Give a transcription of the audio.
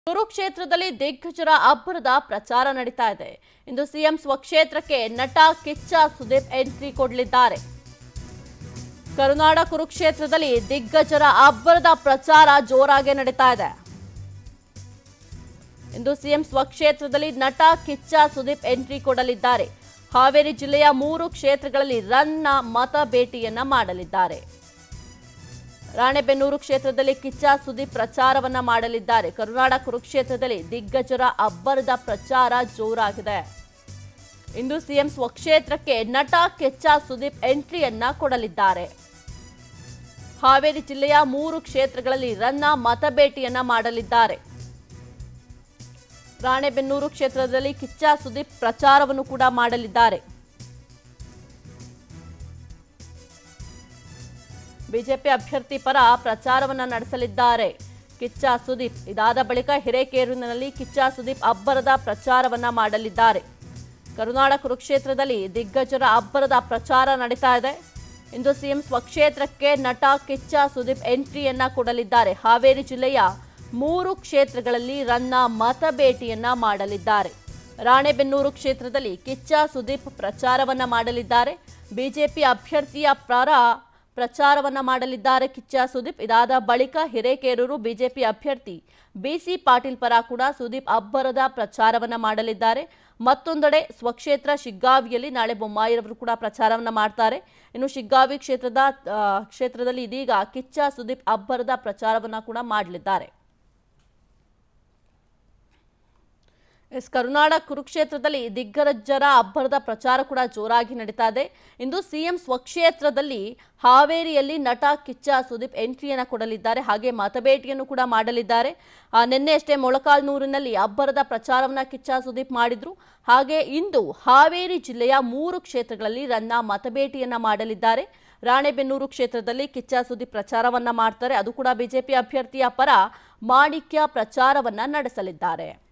ಕುರುಕ್ಷೇತ್ರದಲ್ಲಿ ದಿಗ್ಗಜರ ಅಬ್ಬರದ ಪ್ರಚಾರ ನಡೀತಾ ಇದೆ ಇಂದು ಸಿಎಂ ಸ್ವಕ್ಷೇತ್ರಕ್ಕೆ ನಟ ಕಿಚ್ಚ ಸುದೀಪ್ ಎಂಟ್ರಿ ಕೊಡಲಿದ್ದಾರೆ ಕರುನಾಡ ಕುರುಕ್ಷೇತ್ರದಲ್ಲಿ ದಿಗ್ಗಜರ ಅಬ್ಬರದ ಪ್ರಚಾರ ಜೋರಾಗಿ ನಡೀತಾ ಇದೆ ಇಂದು ಸಿಎಂ ಸ್ವಕ್ಷೇತ್ರದಲ್ಲಿ ನಟ ಕಿಚ್ಚ ಸುದೀಪ್ ಎಂಟ್ರಿ ಕೊಡಲಿದ್ದಾರೆ ಹಾವೇರಿ ಜಿಲ್ಲೆಯ ಮೂರು ಕ್ಷೇತ್ರಗಳಲ್ಲಿ ರನ್ನ ಮತ ಭೇಟಿಯನ್ನ ಮಾಡಲಿದ್ದಾರೆ ರಾಣೆಬೆನ್ನೂರು ಕ್ಷೇತ್ರದಲ್ಲಿ ಕಿಚ್ಚ ಸುದೀಪ್ ಪ್ರಚಾರವನ್ನ ಮಾಡಲಿದ್ದಾರೆ ಕರುನಾಡ ಕುರುಕ್ಷೇತ್ರದಲ್ಲಿ ದಿಗ್ಗಜರ ಅಬ್ಬರದ ಪ್ರಚಾರ ಜೋರಾಗಿದೆ ಇಂದು ಸಿಎಂ ಸ್ವಕ್ಷೇತ್ರಕ್ಕೆ ನಟ ಕಿಚ್ಚ ಸುದೀಪ್ ಎಂಟ್ರಿಯನ್ನ ಕೊಡಲಿದ್ದಾರೆ ಹಾವೇರಿ ಜಿಲ್ಲೆಯ ಮೂರು ಕ್ಷೇತ್ರಗಳಲ್ಲಿ ರನ್ನ ಮತಭೇಟಿಯನ್ನ ಮಾಡಲಿದ್ದಾರೆ ರಾಣೆಬೆನ್ನೂರು ಕ್ಷೇತ್ರದಲ್ಲಿ ಕಿಚ್ಚ ಸುದೀಪ್ ಪ್ರಚಾರವನ್ನು ಕೂಡ ಮಾಡಲಿದ್ದಾರೆ ಬಿಜೆಪಿ ಅಭ್ಯರ್ಥಿ ಪರ ಪ್ರಚಾರವನ್ನ ನಡೆಸಲಿದ್ದಾರೆ ಕಿಚ್ಚ ಸುದೀಪ್ ಇದಾದ ಬಳಿಕ ಹಿರೇಕೇರೂರಿನಲ್ಲಿ ಕಿಚ್ಚ ಸುದೀಪ್ ಅಬ್ಬರದ ಪ್ರಚಾರವನ್ನ ಮಾಡಲಿದ್ದಾರೆ ಕರುನಾಡ ಕುರುಕ್ಷೇತ್ರದಲ್ಲಿ ದಿಗ್ಗಜರ ಅಬ್ಬರದ ಪ್ರಚಾರ ನಡೀತಾ ಇದೆ ಇಂದು ಸಿಎಂ ಸ್ವಕ್ಷೇತ್ರಕ್ಕೆ ನಟ ಕಿಚ್ಚ ಸುದೀಪ್ ಎಂಟ್ರಿಯನ್ನ ಕೊಡಲಿದ್ದಾರೆ ಹಾವೇರಿ ಜಿಲ್ಲೆಯ ಮೂರು ಕ್ಷೇತ್ರಗಳಲ್ಲಿ ರನ್ನ ಮತ ಭೇಟಿಯನ್ನ ಮಾಡಲಿದ್ದಾರೆ ರಾಣೆಬೆನ್ನೂರು ಕ್ಷೇತ್ರದಲ್ಲಿ ಕಿಚ್ಚ ಸುದೀಪ್ ಪ್ರಚಾರವನ್ನ ಮಾಡಲಿದ್ದಾರೆ ಬಿಜೆಪಿ ಅಭ್ಯರ್ಥಿಯ ಪರ ಪ್ರಚಾರವನ್ನ ಮಾಡಲಿದ್ದಾರೆ ಕಿಚ್ಚ ಸುದೀಪ್ ಇದಾದ ಬಳಿಕ ಹಿರೇಕೇರೂರು ಬಿಜೆಪಿ ಅಭ್ಯರ್ಥಿ ಬಿಸಿ ಪಾಟೀಲ್ ಪರ ಕೂಡ ಸುದೀಪ್ ಅಬ್ಬರದ ಪ್ರಚಾರವನ್ನ ಮಾಡಲಿದ್ದಾರೆ ಮತ್ತೊಂದೆಡೆ ಸ್ವಕ್ಷೇತ್ರ ಶಿಗ್ಗಾವಿಯಲ್ಲಿ ನಾಳೆ ಬೊಮ್ಮಾಯಿರವರು ಕೂಡ ಪ್ರಚಾರವನ್ನ ಮಾಡ್ತಾರೆ ಇನ್ನು ಶಿಗ್ಗಾವಿ ಕ್ಷೇತ್ರದ ಆ, ಕ್ಷೇತ್ರದಲ್ಲಿ ಇದೀಗ ಕಿಚ್ಚ ಸುದೀಪ್ ಅಬ್ಬರದ ಪ್ರಚಾರವನ್ನ ಕೂಡ ಮಾಡಲಿದ್ದಾರೆ ಎಸ್ ಕರುನಾಡ ಕುರುಕ್ಷೇತ್ರದಲ್ಲಿ ದಿಗ್ಗಜರ ಅಬ್ಬರದ ಪ್ರಚಾರ ಕೂಡ ಜೋರಾಗಿ ನಡೀತಾ ಇದೆ ಇಂದು ಸಿಎಂ ಸ್ವಕ್ಷೇತ್ರದಲ್ಲಿ ಹಾವೇರಿಯಲ್ಲಿ ನಟ ಕಿಚ್ಚ ಸುದೀಪ್ ಎಂಟ್ರಿಯನ್ನು ಕೊಡಲಿದ್ದಾರೆ ಹಾಗೆ ಮತಭೇಟಿಯನ್ನು ಕೂಡ ಮಾಡಲಿದ್ದಾರೆ ಆ, ನಿನ್ನೆ ಅಷ್ಟೇ ಮೊಳಕಾಲ್ನೂರಿನಲ್ಲಿ ಅಬ್ಬರದ ಪ್ರಚಾರವನ್ನ ಕಿಚ್ಚ ಸುದೀಪ್ ಮಾಡಿದ್ರು ಹಾಗೆ ಇಂದು ಹಾವೇರಿ ಜಿಲ್ಲೆಯ ಮೂರು ಕ್ಷೇತ್ರಗಳಲ್ಲಿ ರನ್ನ ಮತಭೇಟಿಯನ್ನ ಮಾಡಲಿದ್ದಾರೆ ರಾಣೆಬೆನ್ನೂರು ಕ್ಷೇತ್ರದಲ್ಲಿ ಕಿಚ್ಚ ಸುದೀಪ್ ಪ್ರಚಾರವನ್ನ ಮಾಡ್ತಾರೆ ಅದು ಕೂಡ ಬಿಜೆಪಿ ಅಭ್ಯರ್ಥಿಯ ಪರ ಮಾಣಿಕ್ಯ ಪ್ರಚಾರವನ್ನ ನಡೆಸಲಿದ್ದಾರೆ